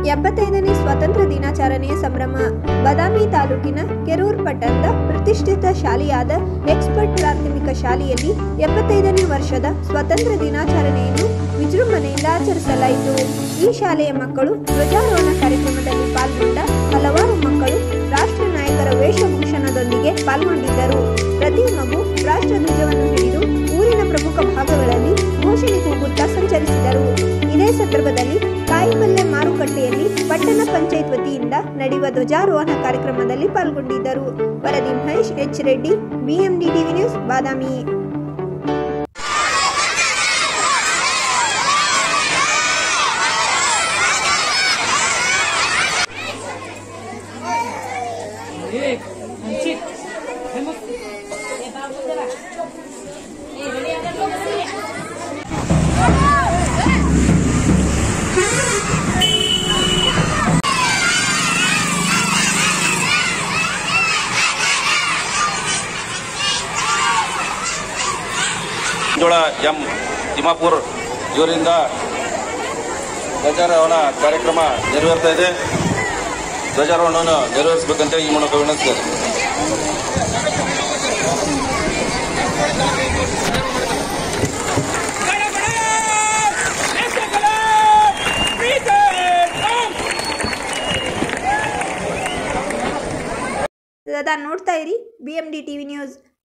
ಎಪ್ಪತ್ತೈದನೇ ಸ್ವಾತಂತ್ರ್ಯ ದಿನಾಚರಣೆಯ ಸಂಭ್ರಮ ಬಾದಾಮಿ ತಾಲೂಕಿನ ಕೆರೂರ್ ಪಟ್ಟಣದ ಪ್ರತಿಷ್ಠಿತ ಶಾಲೆಯಾದ ಎಕ್ಸ್ಪರ್ಟ್ ಪ್ರಾಥಮಿಕ ಶಾಲೆಯಲ್ಲಿ ಎಪ್ಪತ್ತೈದನೇ ವರ್ಷದ ಸ್ವಾತಂತ್ರ್ಯ ದಿನಾಚರಣೆಯನ್ನು ವಿಜೃಂಭಣೆಯಿಂದ ಆಚರಿಸಲಾಯಿತು ಈ ಶಾಲೆಯ ಮಕ್ಕಳು ಧ್ವಜಾರೋಹಣ ಕಾರ್ಯಕ್ರಮದಲ್ಲಿ ಪಾಲ್ಗೊಂಡ ಹಲವಾರು ಮಕ್ಕಳು ರಾಷ್ಟ್ರ ನಾಯಕರ ವೇಷಭೂಷಣದೊಂದಿಗೆ ಪಾಲ್ಗೊಂಡಿದ್ದರು ಪ್ರತಿ ಮಗು ರಾಷ್ಟ್ರ ಧ್ವಜವನ್ನು ಹಿಡಿದು ಊರಿನ ಪ್ರಮುಖ ಭಾಗಗಳಲ್ಲಿ ಘೋಷಣೆ ಕೂಗುತ್ತಾ ಸಂಚರಿಸಿದರು ಇದೇ ಸಂದರ್ಭದಲ್ಲಿ ಕಾಯಿಪಲ್ಯ ಮಾರುಕಟ್ಟೆಯಲ್ಲಿ ಪಟ್ಟಣ ಪಂಚಾಯತ್ ವತಿಯಿಂದ ನಡೆಯುವ ಧ್ವಜಾರೋಹಣ ಕಾರ್ಯಕ್ರಮದಲ್ಲಿ ಪಾಲ್ಗೊಂಡಿದ್ದರು ವರದಿ Mahesh H Reddy BMD TV news Badami एक अंशित फेमस ಜೋಳ ಎಂ ತಿಮ್ಮಾಪುರ್ ಇವರಿಂದ ಧ್ವಜಾರೋಹಣ ಕಾರ್ಯಕ್ರಮ ನೆರವೇರ್ತಾ ಇದೆ ಧ್ವಜಾರೋಹಣವನ್ನು ನೆರವೇರಿಸಬೇಕಂತ ಈ ಮೂಲಕ ವಿನಂತಿಸ್ತೇನೆ ಸದಾ ನೋಡ್ತಾ ಇರಿ B M D TV news